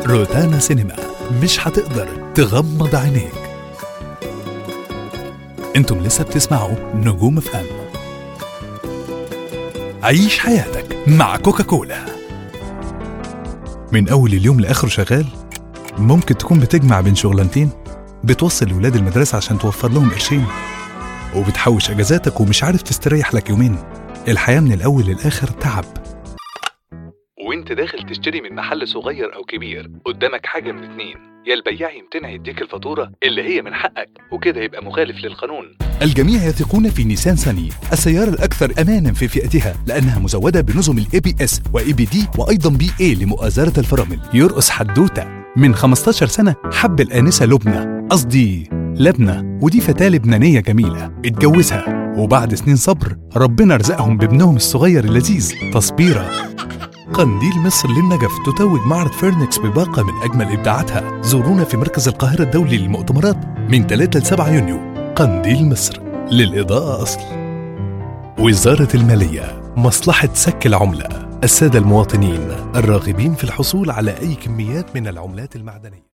روتانا سينما مش هتقدر تغمض عينيك انتم لسه بتسمعوا نجوم اف ام عيش حياتك مع كوكاكولا من اول اليوم لاخره شغال ممكن تكون بتجمع بين شغلانتين بتوصل ولاد المدرسة عشان توفر لهم قرشين وبتحوش اجازاتك ومش عارف تستريح لك يومين الحياة من الاول للاخر تعب وانت داخل تشتري من محل صغير او كبير قدامك حاجة من اتنين يا البياع يمتنع يديك الفاتورة اللي هي من حقك وكده يبقى مخالف للقانون الجميع يثقون في نيسان ساني السيارة الأكثر أمانا في فئتها لأنها مزودة بنظم الاي بي اس واي بي دي وأيضا بي اي لمؤازرة الفرامل يرقص حدوتة من 15 سنة حب الآنسة لبنى قصدي لبنى ودي فتاة لبنانية جميلة اتجوزها وبعد سنين صبر ربنا رزقهم بابنهم الصغير اللذيذ تصبيرة قنديل مصر للنجف تتوج معرض فيرنكس بباقة من أجمل إبداعاتها زورونا في مركز القاهرة الدولي للمؤتمرات من 3 ل 7 يونيو قنديل مصر للإضاءة أصل وزارة المالية مصلحة سك العملة السادة المواطنين الراغبين في الحصول على أي كميات من العملات المعدنية